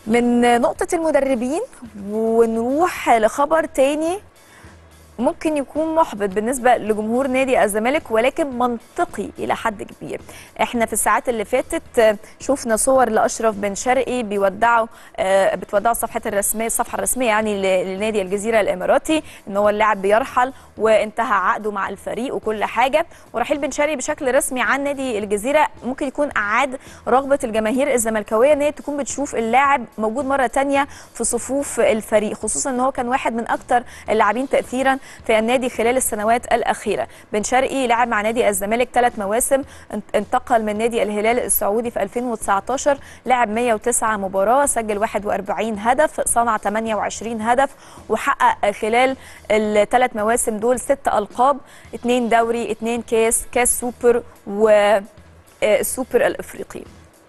من نقطة المدربين ونروح لخبر تاني ممكن يكون محبط بالنسبة لجمهور نادي الزمالك ولكن منطقي إلى حد كبير احنا في الساعات اللي فاتت شفنا صور لأشرف بن شرقي بيودعوا بتودعوا الصفحة الرسمية الصفحة الرسمية يعني لنادي الجزيرة الإماراتي إن هو اللاعب بيرحل وانتهى عقده مع الفريق وكل حاجة ورحيل بن شرقي بشكل رسمي عن نادي الجزيرة ممكن يكون أعاد رغبة الجماهير الزملكاوية إن هي تكون بتشوف اللاعب موجود مرة تانية في صفوف الفريق خصوصا إن هو كان واحد من أكتر اللاعبين تأثيرا في النادي خلال السنوات الأخيرة بن شرقي لعب مع نادي الزمالك ثلاث مواسم انتقل من نادي الهلال السعودي في 2019 لعب 109 مباراة سجل 41 هدف صنع 28 هدف وحقق خلال الثلاث مواسم دول ست ألقاب اثنين دوري اثنين كاس كاس سوبر والسوبر الأفريقي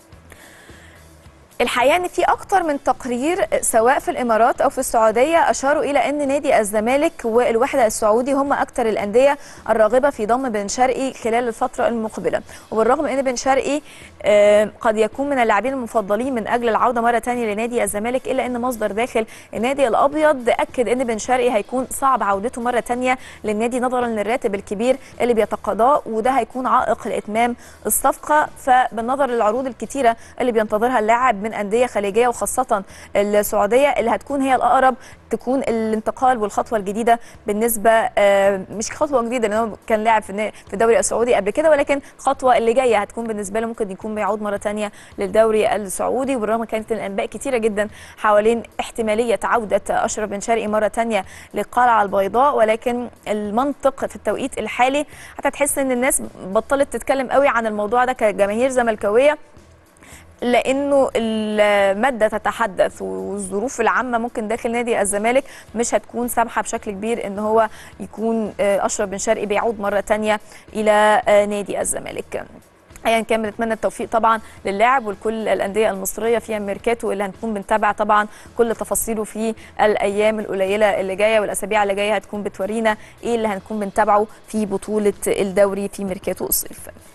الحقيقه ان في اكتر من تقرير سواء في الامارات او في السعوديه اشاروا الى ان نادي الزمالك والوحده السعودي هم اكثر الانديه الراغبه في ضم بن شرقي خلال الفتره المقبله وبالرغم ان بن شرقي قد يكون من اللاعبين المفضلين من اجل العوده مره ثانيه لنادي الزمالك الا ان مصدر داخل النادي الابيض اكد ان بن شرقي هيكون صعب عودته مره ثانيه للنادي نظرا للراتب الكبير اللي بيتقاضاه وده هيكون عائق لاتمام الصفقه فبالنظر للعروض الكثيره اللي بينتظرها اللاعب من انديه خليجيه وخاصه السعوديه اللي هتكون هي الاقرب تكون الانتقال والخطوه الجديده بالنسبه مش خطوه جديده لانه كان لاعب في الدوري السعودي قبل كده ولكن الخطوه اللي جايه هتكون بالنسبه له ممكن يكون بيعود مره ثانيه للدوري السعودي وبالرغم كانت الانباء كثيره جدا حوالين احتماليه عوده اشرف بن شرقي مره ثانيه للقلعه البيضاء ولكن المنطق في التوقيت الحالي حتى تحس ان الناس بطلت تتكلم قوي عن الموضوع ده كجماهير زملكاويه لانه الماده تتحدث والظروف العامه ممكن داخل نادي الزمالك مش هتكون سامحه بشكل كبير ان هو يكون اشرف بن شرقي بيعود مره ثانيه الى نادي الزمالك ايا كان بنتمنى التوفيق طبعا للاعب ولكل الانديه المصريه فيها ميركاتو اللي هنكون بنتابع طبعا كل تفاصيله في الايام القليله اللي جايه والاسابيع اللي جايه هتكون بتورينا ايه اللي هنكون بنتابعه في بطوله الدوري في ميركاتو الصيف